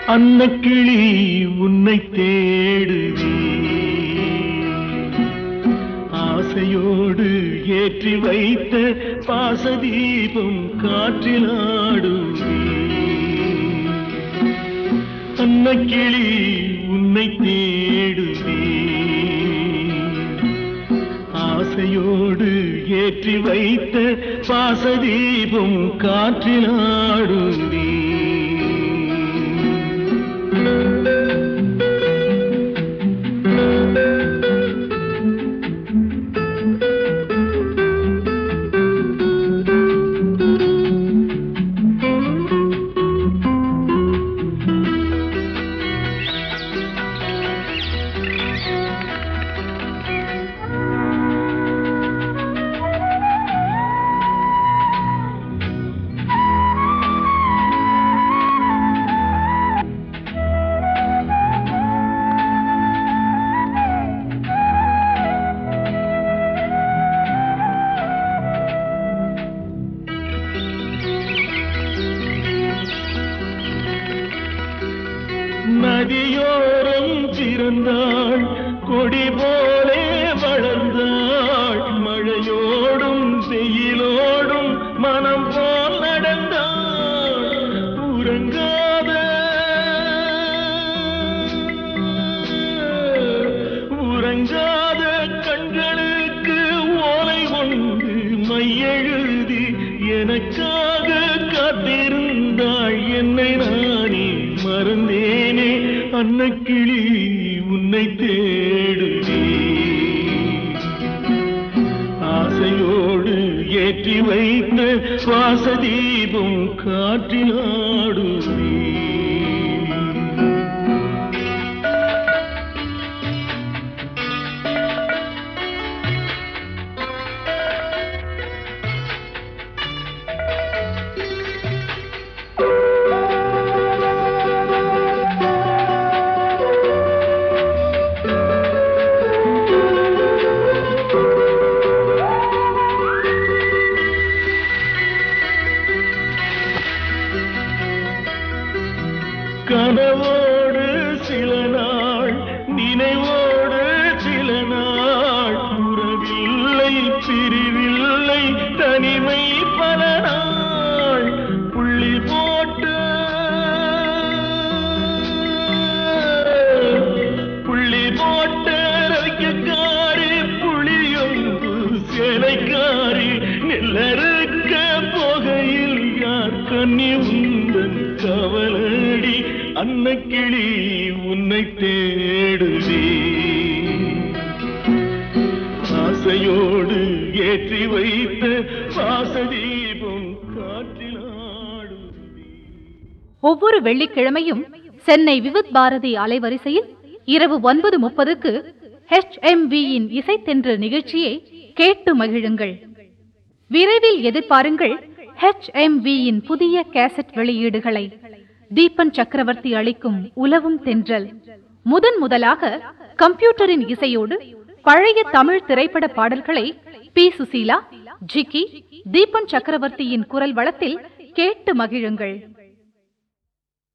அன்னக்கிளி உன்னை தேடுவே ஆசையோடு ஏற்றி வைத்த பாசதீபம் காற்றிலாடுவே அன்னக்கிளி உன்னை தேடுவே ஆசையோடு ஏற்றி வைத்த பாசதீபம் காற்றிலாடுவே நதியோரம் பிறந்தாள் கொடி போலே வளர்ந்தாள் மழையோடும் வெயிலோடும் மனம் போல் நடந்தாள் உறங்காத உறங்காத கண்களுக்கு ஓலை ஒன்று மையெழுதி எனக்காக காத்திருந்தாள் என்னை நானே மறந்தேனே அன்னக்கிளி உன்னை தேடுவே ஆசையோடு ஏற்றி வைத்த சுவாசதீபம் காற்றினாடுவே கனவோடு சில நாள் நினைவோடு சில நாள் உறவில்லை பிரிவில்லை தனிமை பல நாள் புள்ளி போட்டு புள்ளி போட்ட ரவிக்கக்காரி புளியொன்று சேலைக்காரி நெல்லறுக்க போகையில் யார் கண்ணி உந்தன் கவலடி அன்னக்கிளி உன்னை தேடுவே ஆசையோடு ஏற்றி வைத்த வாசதீபம் காற்றிலாடுவே ஒவ்வொரு வெள்ளிக்கிழமையும் சென்னை விவித் பாரதி அலைவரிசையில் இரவு ஒன்பது முப்பதுக்கு ஹெச்எம்வியின் இசைத்தென்று நிகழ்ச்சியை கேட்டு மகிழுங்கள் விரைவில் எதிர்பாருங்கள் ஹெச்எம்வியின் புதிய கேசட் வெளியீடுகளை தீபன் சக்கரவர்த்தி அளிக்கும் உலவும் தென்றல் முதன் முதலாக கம்ப்யூட்டரின் இசையோடு பழைய தமிழ் திரைப்பட பாடல்களை பி சுசீலா ஜிக்கி தீபன் சக்கரவர்த்தியின் குரல் வளத்தில் கேட்டு மகிழுங்கள்